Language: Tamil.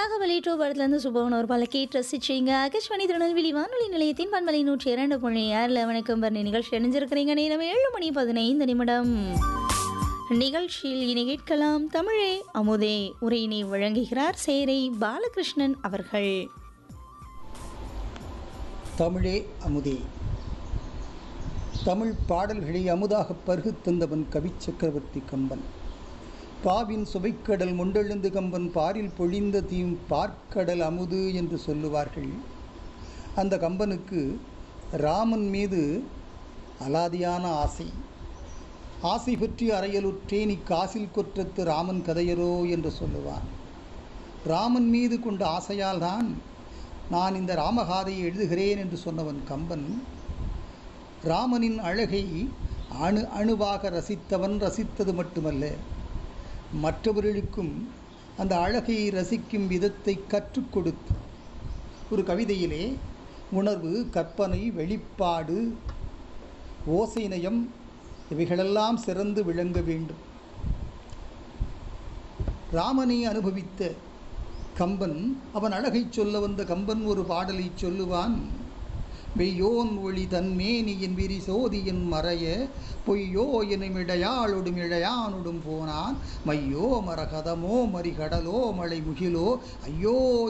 நாகவலி டூ படத்துலேருந்து சுபவன் ஒரு பல கேட்டு ரசிச்சிங்க ஆகாஷ்வாணி திருநெல்வேலி வானொலி நிலையத்தின் பண்பலை நூற்றி இரண்டு புள்ளி ஆறில் வணக்கம் பரணி நிகழ்ச்சி அணிஞ்சிருக்கிறீங்க நேரம் ஏழு மணி பதினைந்து நிமிடம் நிகழ்ச்சியில் இனி கேட்கலாம் தமிழே அமுதே உரையினை வழங்குகிறார் சேரை பாலகிருஷ்ணன் அவர்கள் தமிழே அமுதே தமிழ் பாடல்களை அமுதாக பருகு தந்தவன் கவி சக்கரவர்த்தி கம்பன் பாவின் சுவைக்கடல் முண்டெழுந்து கம்பன் பாரில் பொழிந்த தீம் பார்க்கடல் அமுது என்று சொல்லுவார்கள் அந்த கம்பனுக்கு ராமன் மீது அலாதியான ஆசை ஆசை பற்றி அறையலுற்றேன் இக்காசில் குற்றத்து ராமன் கதையரோ என்று சொல்லுவான் ராமன் மீது கொண்ட ஆசையால் தான் நான் இந்த ராமகாதையை எழுதுகிறேன் என்று சொன்னவன் கம்பன் ராமனின் அழகை அணு அணுவாக ரசித்தவன் ரசித்தது மட்டுமல்ல மற்றவர்களுக்கும் அந்த அழகை ரசிக்கும் விதத்தை கற்றுக் கொடுத்து ஒரு கவிதையிலே உணர்வு கற்பனை வெளிப்பாடு ஓசை நயம் இவைகளெல்லாம் சிறந்து விளங்க வேண்டும் ராமனை அனுபவித்த கம்பன் அவன் அழகைச் சொல்ல வந்த கம்பன் ஒரு பாடலை சொல்லுவான் வெய்யோன் ஒளி தன்மேனியின் விரி சோதியின் மறைய பொய்யோ எனும் இடையாளொடும் இழையானொடும் போனான் மையோ மரகதமோ மறிகடலோ மழை முகிலோ ஐயோ